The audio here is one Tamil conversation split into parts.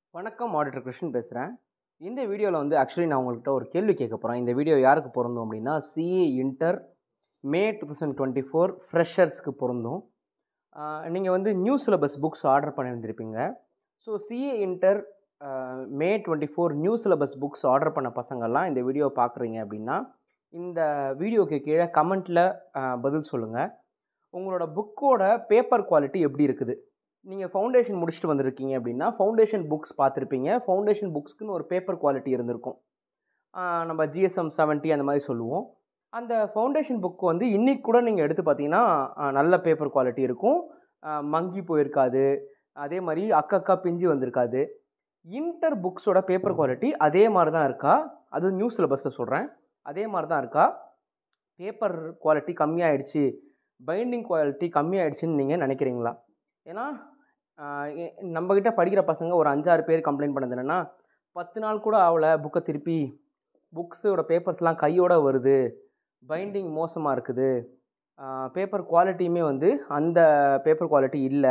வணக்கம் ஆடிட்டர் கிருஷ்ணன் பேசுகிறேன் இந்த வீடியோவில் வந்து ஆக்சுவலி நான் உங்கள்கிட்ட ஒரு கேள்வி கேட்க போகிறேன் இந்த வீடியோ யாருக்கு பொருந்தும் அப்படின்னா CA inter May two thousand twenty four ஃப்ரெஷர்ஸ்க்கு பொருந்தும் நீங்கள் வந்து நியூ சிலபஸ் புக்ஸ் ஆர்டர் பண்ணியிருந்திருப்பீங்க so CA inter May twenty four new syllabus books order பண்ண பசங்கள்லாம் இந்த வீடியோ பார்க்குறீங்க அப்படின்னா இந்த வீடியோக்கு கீழே கமெண்ட்டில் பதில் சொல்லுங்கள் உங்களோட புக்கோட பேப்பர் குவாலிட்டி எப்படி இருக்குது நீங்கள் ஃபவுண்டேஷன் முடிச்சுட்டு வந்திருக்கீங்க அப்படின்னா ஃபவுண்டேஷன் புக்ஸ் பார்த்துருப்பீங்க ஃபவுண்டேஷன் புக்ஸ்க்குன்னு ஒரு பேப்பர் குவாலிட்டி இருந்திருக்கும் ஆஹ் நம்ம ஜிஎஸ்எம் செவன்ட்டி அந்த மாதிரி சொல்லுவோம் அந்த ஃபவுண்டேஷன் புக் வந்து இன்றைக்கி கூட நீங்கள் எடுத்து பார்த்தீங்கன்னா ஆஹ் நல்ல பேப்பர் குவாலிட்டி இருக்கும் ஆஹ் மங்கி போயிருக்காது அதே மாதிரி அக்கக்கா பிஞ்சு வந்திருக்காது இன்டர் புக்ஸோட பேப்பர் குவாலிட்டி அதே மாதிரி தான் இருக்கா அது நியூ சிலபஸை சொல்கிறேன் அதே மாதிரி தான் இருக்கா பேப்பர் குவாலிட்டி கம்மியாயிடுச்சு பைண்டிங் குவாலிட்டி கம்மியாயிடுச்சுன்னு நீங்கள் நினைக்கிறீங்களா ஏன்னா ஆஹ் எ- நம்மக்கிட்ட படிக்கிற பசங்க ஒரு அஞ்சாறு பேர் கம்ப்ளைண்ட் பண்ணது என்னென்னா பத்து நாள் கூட ஆகலை புக்கை திருப்பி புக்ஸோட பேப்பர்ஸ்லாம் கையோட வருது பைண்டிங் மோசமாக இருக்குது பேப்பர் குவாலிட்டியுமே வந்து அந்த பேப்பர் குவாலிட்டி இல்லை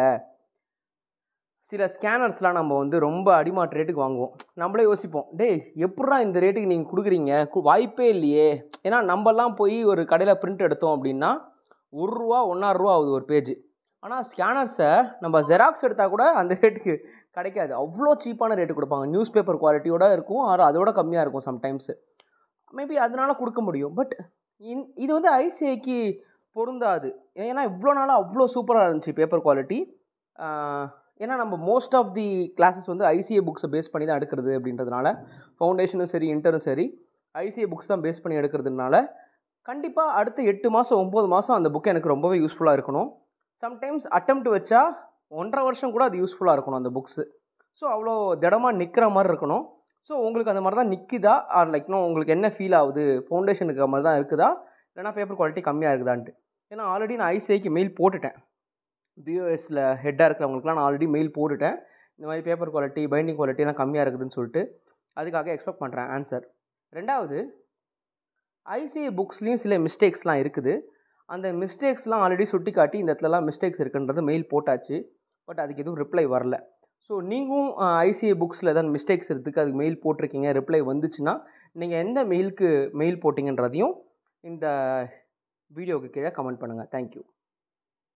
சில ஸ்கேனர்ஸ்லாம் நம்ம வந்து ரொம்ப அடிமாட்டு ரேட்டுக்கு வாங்குவோம் நம்மளே யோசிப்போம் டேய் எப்பட்றா இந்த ரேட்டுக்கு நீங்கள் கொடுக்குறீங்க கு- வாய்ப்பே இல்லையே ஏன்னா நம்மலாம் போய் ஒரு கடையில் பிரிண்ட் எடுத்தோம் அப்படின்னா ஒரு ரூபா ஒன்றரை ரூபா ஆகுது ஒரு பேஜ் ஆனால் ஸ்கேனர்ஸை நம்ம ஜெராக்ஸ் எடுத்தால் கூட அந்த ரேட்டுக்கு கிடைக்காது அவ்வளோ சீப்பான ரேட்டு கொடுப்பாங்க நியூஸ் பேப்பர் குவாலிட்டியோட இருக்கும் ஆறு அதோட கம்மியாக இருக்கும் சம்டைம்ஸு மேபி அதனால கொடுக்க முடியும் பட் இன் இது வந்து ஐசிஐக்கு பொருந்தாது ஏன்னா இவ்வளோ நாளாக அவ்வளோ சூப்பராக இருந்துச்சு பேப்பர் குவாலிட்டி ஏன்னா நம்ம மோஸ்ட் ஆஃப் தி கிளாஸஸ் வந்து ஐசிஏ புக்ஸை பேஸ் பண்ணி தான் எடுக்கிறது அப்படின்றதுனால ஃபவுண்டேஷனும் சரி இன்டரும் சரி ஐசிஏ புக்ஸ் தான் பேஸ் பண்ணி எடுக்கிறதுனால கண்டிப்பாக அடுத்த எட்டு மாதம் ஒம்பது மாதம் அந்த புக் எனக்கு ரொம்பவே யூஸ்ஃபுல்லாக இருக்கணும் சம்டைம்ஸ் அட்டம்ப்ட் வச்சா ஒன்றரை வருஷம் கூட அது யூஸ்ஃபுல்லாக இருக்கணும் அந்த புக்ஸு ஸோ அவ்வளோ திடமாக நிற்கிற மாதிரி இருக்கணும் ஸோ உங்களுக்கு அந்த மாதிரி தான் நிற்குதா ஆர் லைக் நோ உங்களுக்கு என்ன ஃபீல் ஆகுது ஃபவுண்டேஷனுக்கு மாதிரி தான் இருக்குதா இல்லைனா பேப்பர் குவாலிட்டி கம்மியாக இருக்குதான்ட்டு ஏன்னா ஆல்ரெடி நான் ஐசிஐக்கு மெயில் போட்டுட்டேன் பிஓஎஸில் ஹெட்டாக இருக்கிறவங்களுக்குலாம் நான் ஆல்ரெடி மெயில் போட்டுட்டேன் இந்த மாதிரி பேப்பர் குவாலிட்டி பைண்டிங் குவாலிட்டிலாம் கம்மியாக இருக்குதுன்னு சொல்லிட்டு அதுக்காக எக்ஸ்பெக்ட் பண்ணுறேன் ஆன்சர் ரெண்டாவது ஐசிஐ புக்ஸ்லேயும் சில மிஸ்டேக்ஸ்லாம் இருக்குது அந்த மிஸ்டேக்ஸ்லாம் ஆல்ரெடி சுட்டி காட்டி இந்த இடத்துலலாம் மிஸ்டேக்ஸ் இருக்குன்றது மெயில் போட்டாச்சு பட் அதுக்கு எதுவும் ரிப்ளை வரல ஸோ நீங்களும் ஐசிஐ புக்ஸில் ஏதாவது மிஸ்டேக்ஸ் இருக்குது அதுக்கு மெயில் போட்டிருக்கீங்க ரிப்ளை வந்துச்சுன்னா நீங்கள் எந்த மெயிலுக்கு மெயில் போட்டிங்கன்றதையும் இந்த வீடியோவுக்கு கீழே கமெண்ட் பண்ணுங்கள் தேங்க்யூ